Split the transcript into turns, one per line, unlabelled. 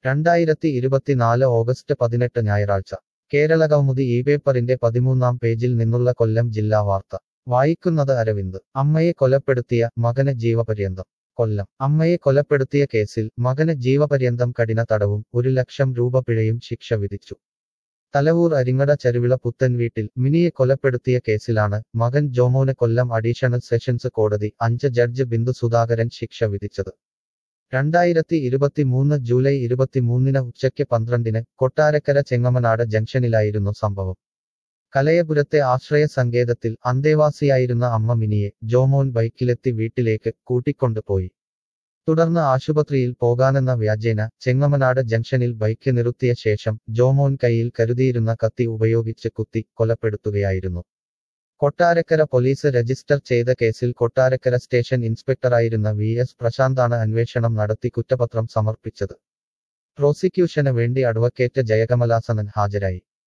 രണ്ടായിരത്തി ഇരുപത്തിനാല് ഓഗസ്റ്റ് പതിനെട്ട് ഞായറാഴ്ച കേരളകൗമുദി ഈ പേപ്പറിന്റെ പതിമൂന്നാം പേജിൽ നിന്നുള്ള കൊല്ലം ജില്ലാ വാർത്ത വായിക്കുന്നത് അരവിന്ദ് അമ്മയെ കൊലപ്പെടുത്തിയ മകന് ജീവപര്യന്തം കൊല്ലം അമ്മയെ കൊലപ്പെടുത്തിയ കേസിൽ മകന് ജീവപര്യന്തം കഠിന തടവും ഒരു ലക്ഷം രൂപ പിഴയും ശിക്ഷ വിധിച്ചു തലവൂർ അരിങ്ങട ചരുവിള പുത്തൻ വീട്ടിൽ മിനിയെ കൊലപ്പെടുത്തിയ കേസിലാണ് മകൻ ജോമോന് കൊല്ലം അഡീഷണൽ സെഷൻസ് കോടതി അഞ്ച് ജഡ്ജ് ബിന്ദു സുധാകരൻ ശിക്ഷ വിധിച്ചത് രണ്ടായിരത്തി ഇരുപത്തിമൂന്ന് ജൂലൈ ഇരുപത്തിമൂന്നിന് ഉച്ചയ്ക്ക് പന്ത്രണ്ടിന് കൊട്ടാരക്കര ചെങ്ങമനാട് ജംഗ്ഷനിലായിരുന്നു സംഭവം കലയപുരത്തെ ആശ്രയ സങ്കേതത്തിൽ അന്തേവാസിയായിരുന്ന അമ്മ മിനിയെ ജോമോൻ ബൈക്കിലെത്തി വീട്ടിലേക്ക് കൂട്ടിക്കൊണ്ടുപോയി തുടർന്ന് ആശുപത്രിയിൽ പോകാനെന്ന വ്യാജേന ചെങ്ങമനാട് ജംഗ്ഷനിൽ ബൈക്ക് നിർത്തിയ ശേഷം ജോമോൻ കയ്യിൽ കരുതിയിരുന്ന കത്തി ഉപയോഗിച്ച് കുത്തി കൊലപ്പെടുത്തുകയായിരുന്നു കൊട്ടാരക്കര പോലീസ് രജിസ്റ്റർ ചെയ്ത കേസിൽ കൊട്ടാരക്കര സ്റ്റേഷൻ ഇൻസ്പെക്ടറായിരുന്ന വി എസ് പ്രശാന്താണ് അന്വേഷണം നടത്തി കുറ്റപത്രം സമർപ്പിച്ചത് പ്രോസിക്യൂഷന് വേണ്ടി അഡ്വക്കേറ്റ് ജയകമലാസനൻ ഹാജരായി